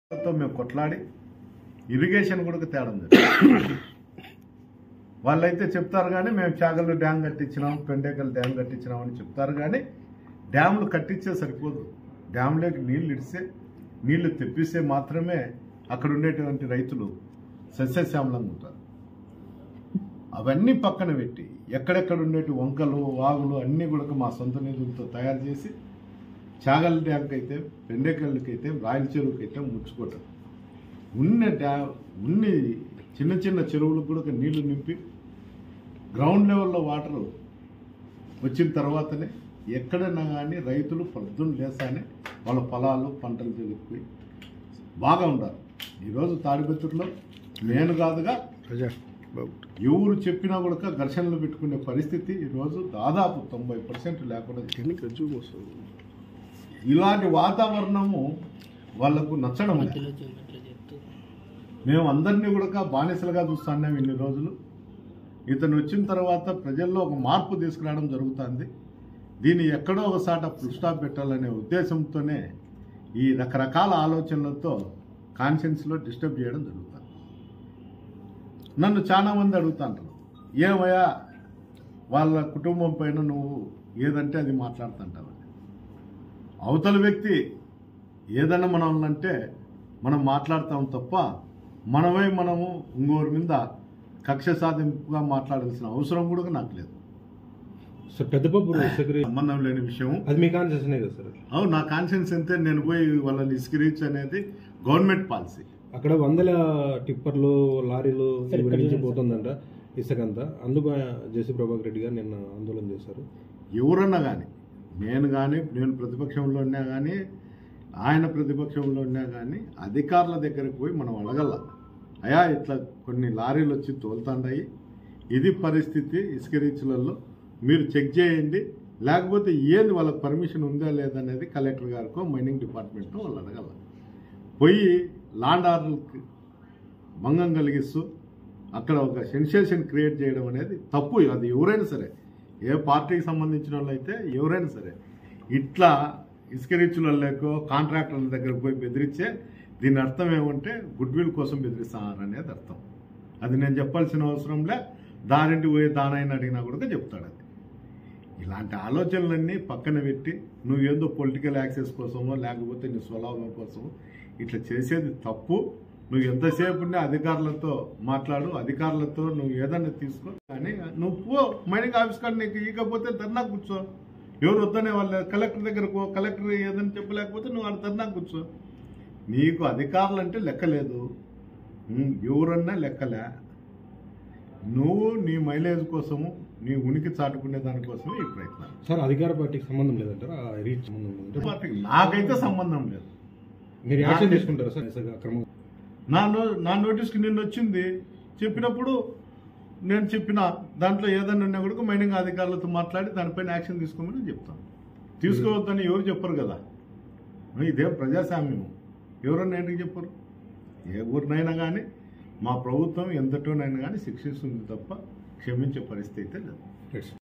తో మేము కొట్లాడి ఇరిగేషన్ కూడా తేడం జరిగింది వాళ్ళైతే చెప్తారు కానీ మేము చాగల్లు డ్యామ్ కట్టించినాం పెండేకల్ డ్యామ్ కట్టించినాం అని చెప్తారు కానీ డ్యామ్లు కట్టించే సరిపోదు డ్యామ్లోకి నీళ్లు ఇడిస్తే నీళ్లు తెప్పిస్తే మాత్రమే అక్కడ ఉండేటువంటి రైతులు సస్యశ్యామలంగా ఉంటారు అవన్నీ పక్కన పెట్టి ఎక్కడెక్కడ ఉండేటి వంకలు వాగులు అన్నీ కూడా మా సొంత నిధులతో తయారు చేసి చాగల్ డ్యామ్కి అయితే పెండేకల్కి అయితే రాయల చెరువుకి అయితే ముచ్చుకోవటం ఉన్న డ్యా ఉన్ని చిన్న చిన్న చెరువులకు కూడా నీళ్లు నింపి గ్రౌండ్ లెవెల్లో వాటర్ వచ్చిన తర్వాతనే ఎక్కడైనా కానీ రైతులు పొద్దున్న లేసానే వాళ్ళ పొలాలు పంటలు జరిగిపోయి బాగా ఉండాలి ఈరోజు తాడిపత్రిలో నేను కాదుగా ప్రజా బాబు ఎవరు చెప్పినా కూడా ఘర్షణలు పెట్టుకునే పరిస్థితి ఈరోజు దాదాపు తొంభై పర్సెంట్ లేకుండా చేసింది. ఎన్నిక జూమ్ వస్తుంది ఇలాంటి వాతావరణము వాళ్ళకు నచ్చడం లేదు మధ్యలో చూపెట్లు చెప్తూ మేము అందరినీ కూడా బానిసలుగా చూస్తున్నాం ఇన్ని రోజులు ఇతను వచ్చిన తర్వాత ప్రజల్లో ఒక మార్పు తీసుకురావడం జరుగుతుంది దీన్ని ఎక్కడో ఒకసాట ఫుల్ స్టాప్ పెట్టాలనే ఉద్దేశంతోనే ఈ రకరకాల ఆలోచనలతో కాన్షియన్స్లో డిస్టర్బ్ చేయడం జరుగుతుంది నన్ను చాలా మంది అడుగుతుంటారు ఏమయ్యా వాళ్ళ కుటుంబం పైన నువ్వు ఏదంటే అది మాట్లాడుతుంటావు అవతల వ్యక్తి ఏదన్నా మనం అంటే మనం మాట్లాడతాం తప్ప మనమై మనము ఇంకోరి మీద కక్ష సాధింపుగా మాట్లాడాల్సిన అవసరం కూడా నాకు లేదు సార్ పెద్దపప్పు సెక్రటరీ సంబంధం లేని విషయం అది మీ కాన్సెషనే కదా సార్ అవును నా కాన్షియన్స్ అంతే నేను పోయి వాళ్ళని ఇస్కిరించి అనేది గవర్నమెంట్ పాలసీ అక్కడ వందల టిప్పర్లు లారీలు ఇవన్నీ నుంచి పోతుందంట ఇసుకంతా అందుకు జేసీ ప్రభాకర్ రెడ్డి గారు నిన్న ఆందోళన చేశారు ఎవరన్నా కానీ నేను కానీ నేను ప్రతిపక్షంలో ఉన్నా కానీ ఆయన ప్రతిపక్షంలో ఉన్నా కానీ అధికారుల దగ్గరికి పోయి మనం అడగల అయా ఇట్లా కొన్ని లారీలు వచ్చి తోలుతాండాయి ఇది పరిస్థితి ఇసుక రీచ్లలో మీరు చెక్ చేయండి లేకపోతే ఏంది వాళ్ళకి పర్మిషన్ ఉందా లేదా అనేది కలెక్టర్ గారికో మైనింగ్ డిపార్ట్మెంట్తో వాళ్ళు అడగల పోయి లాండ్ ఆర్డర్కి భంగం కలిగిస్తూ అక్కడ ఒక సెన్సేషన్ క్రియేట్ చేయడం అనేది తప్పు అది ఎవరైనా సరే ఏ పార్టీకి సంబంధించిన వాళ్ళు అయితే ఎవరైనా సరే ఇట్లా ఇసుక రీచులకో కాంట్రాక్టర్ల దగ్గరకు పోయి బెదిరించే దీని అర్థం ఏమంటే గుడ్ విల్ కోసం బెదిరిస్తున్నారు అనేది అర్థం అది నేను చెప్పాల్సిన అవసరంలే దానింటి పోయి దానైనా అడిగినా కూడా చెప్తాడు అది ఇలాంటి ఆలోచనలన్నీ పక్కన పెట్టి నువ్వు ఏదో పొలిటికల్ యాక్సెస్ కోసమో లేకపోతే నీ స్వలాభం కోసమో ఇట్లా చేసేది తప్పు నువ్వు ఎంతసేపు ఉండే అధికారులతో మాట్లాడు అధికారులతో నువ్వు ఏదన్నా తీసుకో కానీ నువ్వు పో మైనింగ్ ఆఫీస్ కాడ నీకు ఇకపోతే ధర్నా కూర్చో ఎవరు వద్దనే వాళ్ళు కలెక్టర్ దగ్గరకు పో కలెక్టర్ ఏదని చెప్పలేకపోతే నువ్వు ఆడ ధర్నా కూర్చో నీకు అధికారులు అంటే లెక్కలేదు ఉమ్, ఎవరన్నా లెక్కలే నువ్వు నీ మైలేజ్ కోసము నీ ఉనికి చాటుకునే దానికోసమే ఈ ప్రయత్నం సార్ అధికార పార్టీకి సంబంధం లేదంటారా ఆ రీచ్ సంబంధం లేదంటారా పార్టీకి నాకైతే సంబంధం లేదు మీరు యాక్షన్ తీసుకుంటారా సార్ ఇసుక అక్రమం నా నో నా నోటీస్కి నిన్న వచ్చింది చెప్పినప్పుడు నేను చెప్పిన దాంట్లో ఏదైనా ఉన్నా కూడా మైనింగ్ అధికారులతో మాట్లాడి దానిపైన యాక్షన్ తీసుకోమని చెప్తాను తీసుకోవద్దని ఎవరు చెప్పరు కదా ఇదేం ప్రజాస్వామ్యం ఎవరన్నా ఏంటికి చెప్పరు ఏ ఊరినైనా కానీ మా ప్రభుత్వం ఎంతటోనైనా కానీ శిక్షిస్తుంది తప్ప క్షమించే పరిస్థితి అయితే లేదు రైట్ సార్